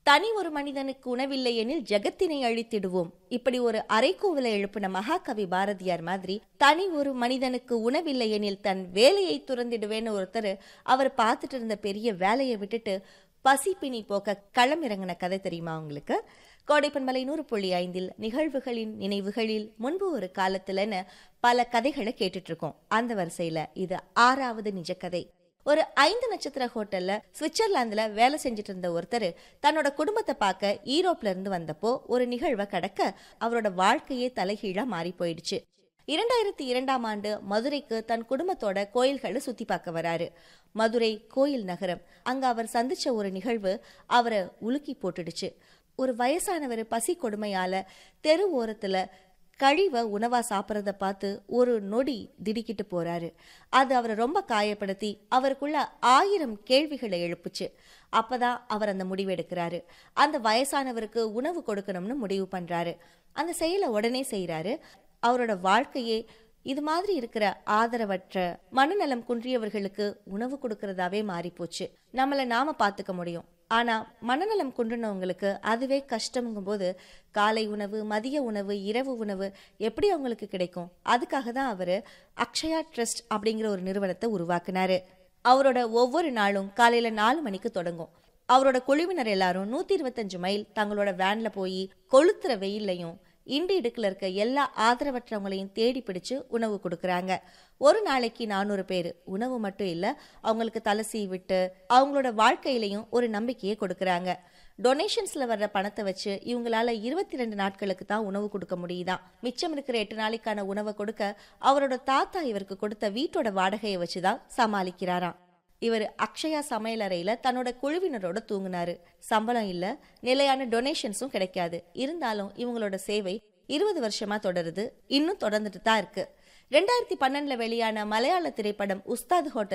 தனி ஒரு மனிதனுக்கு உணவில்லை எனில் ஜெகத்தினை அழித்திடுவோம் இப்படி ஒரு அரைக்கூவலை எழுப்பின மகாகவி பாரதியார் மாதிரி தனி ஒரு மனிதனுக்கு உணவில்லை எனில் தன் வேலையை துறந்திடுவேன்னு ஒருத்தர் அவர் பார்த்துட்டு இருந்த பெரிய வேலையை விட்டுட்டு பசிப்பினி போக்க களம் இறங்கின கதை தெரியுமா உங்களுக்கு கோடைப்பன்மலை நூறு புள்ளி ஐந்தில் நிகழ்வுகளின் நினைவுகளில் முன்பு ஒரு காலத்துலன்னு பல கதைகளை கேட்டுட்டு இருக்கோம் அந்த வரிசையில இது ஆறாவது நிஜ கதை ஒரு ஐந்து நட்சத்திர ஹோட்டல்ல சுவிட்சர்லாந்துல வேலை செஞ்சுட்டு இருந்த ஒருத்தர் தன்னோட குடும்பத்தை பார்க்க ஈரோப்ல இருந்து வந்தப்போ ஒரு நிகழ்வை கடக்க அவரோட வாழ்க்கையே தலைகீழா மாறி போயிடுச்சு இரண்டாயிரத்தி இரண்டாம் ஆண்டு மதுரைக்கு தன் குடும்பத்தோட கோயில்களை சுத்தி பார்க்க வராரு மதுரை கோயில் நகரம் அங்க அவர் சந்திச்ச ஒரு நிகழ்வு அவரை உலுக்கி போட்டுடுச்சு ஒரு வயசானவர் பசி கொடுமையால தெரு ஓரத்துல கழிவை உணவா சாப்பிட்றத பார்த்து ஒரு நொடி திடுக்கிட்டு போறாரு அது அவரை ரொம்ப காயப்படுத்தி அவருக்குள்ள ஆயிரம் கேள்விகளை எழுப்புச்சு அப்பதான் அவர் அந்த முடிவு எடுக்கிறாரு அந்த வயசானவருக்கு உணவு கொடுக்கணும்னு முடிவு பண்றாரு அந்த செயலை உடனே செய்யறாரு அவரோட வாழ்க்கையே இது மாதிரி இருக்கிற ஆதரவற்ற மனநலம் குன்றியவர்களுக்கு உணவு கொடுக்கறதாவே மாறி போச்சு நம்மள நாம பாத்துக்க முடியும் ஆனா மனநலம் குன்றினவங்களுக்கு அதுவே கஷ்டம்ங்கும் போது காலை உணவு மதிய உணவு இரவு உணவு எப்படி அவங்களுக்கு கிடைக்கும் அதுக்காக தான் அவரு அக்ஷயா ட்ரஸ்ட் அப்படிங்கிற ஒரு நிறுவனத்தை உருவாக்குனாரு அவரோட ஒவ்வொரு நாளும் காலையில நாலு மணிக்கு தொடங்கும் அவரோட குழுவினர் எல்லாரும் நூத்தி இருபத்தஞ்சு மைல் தங்களோட வேன்ல போய் கொளுத்துற வெயில்லையும் இண்டு இடுக்குல இருக்க எல்லா ஆதரவற்றவங்களையும் தேடி பிடிச்சு உணவு கொடுக்கறாங்க ஒரு நாளைக்கு நானூறு பேர் உணவு மட்டும் இல்ல அவங்களுக்கு தலை விட்டு அவங்களோட வாழ்க்கையிலையும் ஒரு நம்பிக்கையை கொடுக்கறாங்க டொனேஷன்ஸ்ல வர்ற பணத்தை வச்சு இவங்களால இருபத்தி ரெண்டு நாட்களுக்கு தான் உணவு கொடுக்க முடியுதாம் மிச்சம் இருக்கிற எட்டு நாளைக்கான உணவை கொடுக்க அவரோட தாத்தா இவருக்கு கொடுத்த வீட்டோட வாடகையை வச்சுதான் சமாளிக்கிறாராம் இவர் அக்ஷயா சமையலறையில தன்னோட குழுவினரோட தூங்குனாரு சம்பளம் இல்ல நிலையான டொனேஷன்ஸும் கிடைக்காது இருந்தாலும் இவங்களோட சேவை இருபது வருஷமா தொடருது இன்னும் தொடர்ந்துட்டு தான் இருக்கு ரெண்டாயிரத்தி பன்னெண்டுல வெளியான மலையாள திரைப்படம் உஸ்தாத் ஹோட்டல்